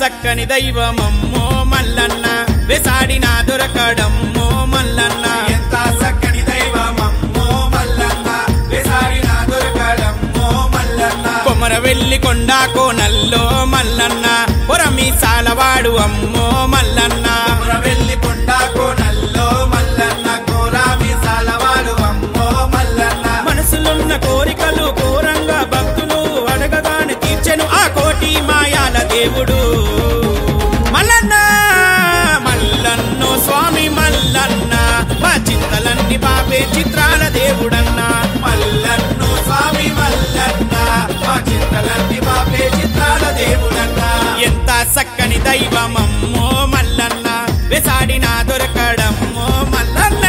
సక్కని దైవమమ్మో మల్లన్న వెసాడిన దొరకడమ్మో మల్లన్న ఎంత చక్కని దైవమమ్మో మల్లన్న వేసాడిన దొరకడమ్మో మల్లన్న కొమర వెల్లి కొండా కోనల్లో మల్లన్న పొరమి సాలవాడు అమ్మో మల్లన్న వెళ్ళి కొండా కోనల్లో మల్లన్న కోరామి సాలవాడు అమ్మో మల్లన్న మనసులున్న కోరికలు ఘోరంగా భక్తులు అడగగానే తీర్చెను ఆ కోటి మాయాల దేవుడు మల్లన్న మల్లన్నో స్వామి మల్లన్న మా చింతలన్నీ బాపే చిత్రాల దేవుడన్నా మల్లన్ను స్వామి మల్లన్న మా చింతలన్నీ బాపే చిత్రాల దేవుడన్న ఎంత చక్కని దైవమమ్మో మల్లన్న వెసాడిన దొరకడమ్మో మల్లన్న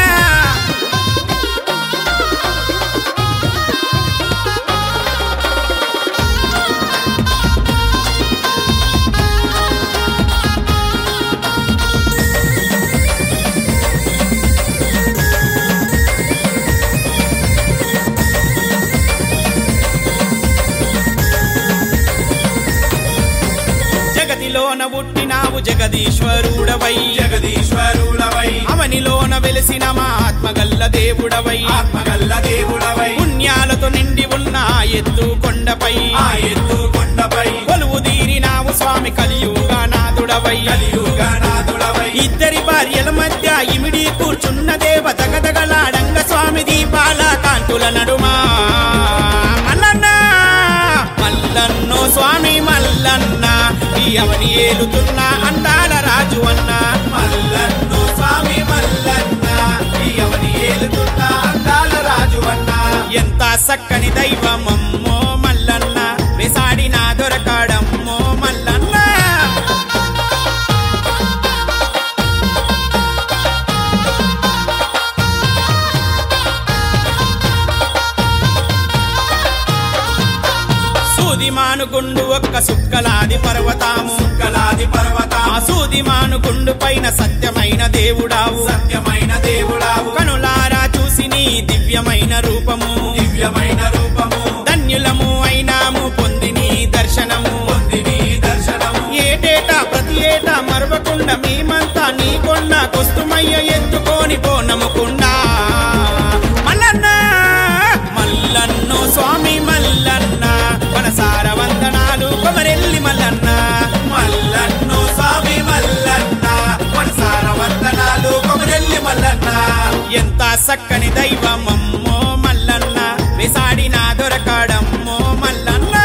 జగతిలోన పుట్టినావు జగదీశ్వరుడవై జగదీశ్వరుడవై అవనిలోన వెలిసిన మా ఆత్మగల్ల దేవుడవై ఆత్మగల్ల దేవుడవై పుణ్యాలతో నిండి ఉన్న ఆ ఎత్తు కొండపై ఆ ఎత్తు కొండపై కొలువు తీరినావు స్వామి కలియుగా నాదుడవై కలియుగనాథుడవై ఇద్దరి భార్యల మధ్య ఇమిడి కూర్చున్న దేవ తగదగలాడంగ స్వామి దీపాల కాంతుల నడుమా మల్లన్న మల్లన్నో స్వామి మల్లన్న ఈ అవని ఏలుతున్న అందాల రాజు అన్న మల్లన్ను స్వామి మల్లన్న ఈ అవని ఏలుతున్న అందాల రాజు అన్న ఎంత చక్కని దైవమమ్మో మల్లన్న వెసాడిన దొరకడమ్మో మల్లన్న సూది మానుగుండు ఒక్క సుక్కలాది పర్వతాము కలాది పర్వత ఆ సూది మానుగుండు పైన సత్యమైన దేవుడావు సత్యమైన దేవుడావు కనులారా చూసి నీ దివ్యమైన రూపము దివ్యమైన రూపము ధన్యులము అయినాము పొంది నీ దర్శనము పొంది నీ దర్శనము ఏటేటా ప్రతి ఏటా మరవకుండా మేమంతా నీ కొండకొస్తుమయ్య ఎత్తుకొని పోనముకుండా మల్లన్న మల్లన్నో స్వామి మల్లన్న మనసార వందనాలు కొమరెల్లి మల్లన్న మల్లన్ను స్వామి మల్లన్న మనసార వందనాలు కొమరెల్లి మల్లన్న ఎంత చక్కని దైవమమ్మో మల్లన్న వెసాడిన దొరకడమ్మో మల్లన్న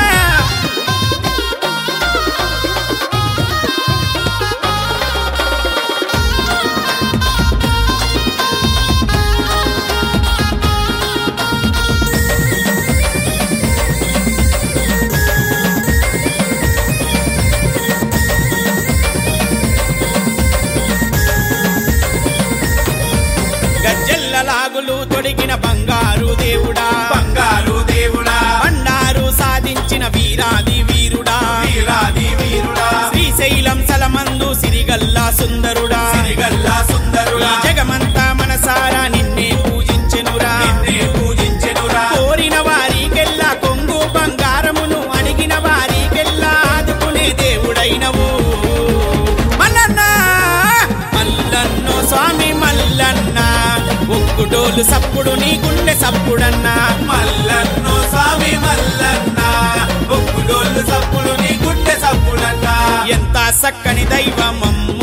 గజ్జెల్ల లాగులు తొడిగిన బంగారు దేవుడా బంగారు దేవుడా బండారు సాధించిన వీరాది వీరుడా వీరాది వీరుడా శ్రీశైలం సలమందు సిరిగల్లా సుందరుడా సిరిగల్లా సుందరుడా జగమంతా మనసారా నిన్నే పూజించెనురా నిన్నే పూజించెనురా కోరిన వారికెల్లా కొంగు బంగారమును అడిగిన వారికెల్లా ఆదుకునే దేవుడైనవు మల్లన్న మల్లన్నో స్వామి మల్లన్న ఒక్కుటోలు సప్పుడు నీ గుండె సప్పుడన్నా మల్లన్ను స్వామి మల్లన్న ఒక్కుడోళ్ళు సప్పులు నీ గుండె సప్పుడన్నా ఎంత చక్కని దైవమమ్మ